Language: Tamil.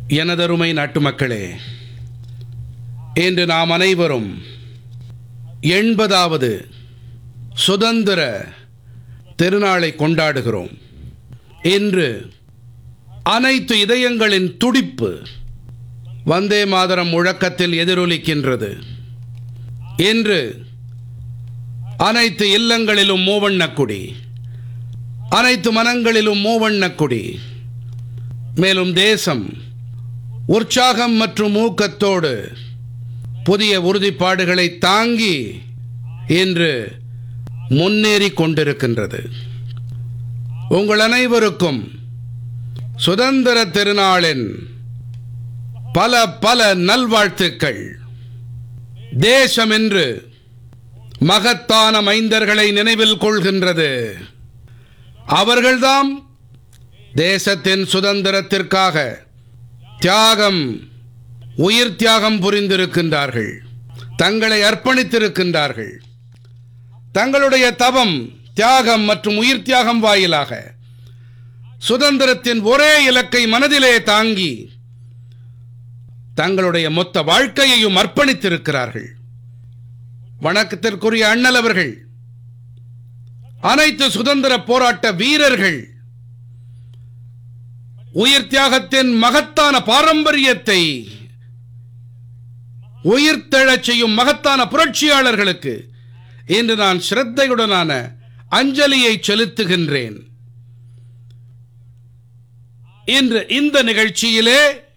எனதருமை நாட்டுமக்களே இன்று நாம் அனைவரும் எண்பதாவது சுதந்திர திருநாளை கொண்டாடுகிறோம் இன்று அனைத்து இதயங்களின் துடிப்பு வந்தே மாதரம் முழக்கத்தில் எதிரொலிக்கின்றது இன்று அனைத்து இல்லங்களிலும் மூவண்ணக் கொடி அனைத்து மனங்களிலும் மூவண்ணக் கொடி மேலும் தேசம் உற்சாகம் மற்றும் ஊக்கத்தோடு புதிய உறுதிப்பாடுகளை தாங்கி இன்று முன்னேறி கொண்டிருக்கின்றது உங்கள் அனைவருக்கும் சுதந்திர திருநாளின் பல பல நல்வாழ்த்துக்கள் தேசம் என்று மகத்தான மைந்தர்களை நினைவில் கொள்கின்றது அவர்கள்தாம் தேசத்தின் சுதந்திரத்திற்காக தியாகம் உயிர் தியாகம் புரிந்திருக்கின்றார்கள் தங்களை அர்ப்பணித்திருக்கின்றார்கள் தங்களுடைய தவம் தியாகம் மற்றும் உயிர் தியாகம் வாயிலாக சுதந்திரத்தின் ஒரே இலக்கை மனதிலே தாங்கி தங்களுடைய மொத்த வாழ்க்கையையும் அர்ப்பணித்திருக்கிறார்கள் வணக்கத்திற்குரிய அண்ணல் அவர்கள் அனைத்து சுதந்திர போராட்ட வீரர்கள் உயிர் தியாகத்தின் மகத்தான பாரம்பரியத்தை உயிர்த்தெழச் செய்யும் மகத்தான புரட்சியாளர்களுக்கு இன்று நான் சிரத்தையுடனான அஞ்சலியை செலுத்துகின்றேன் இன்று இந்த நிகழ்ச்சியிலே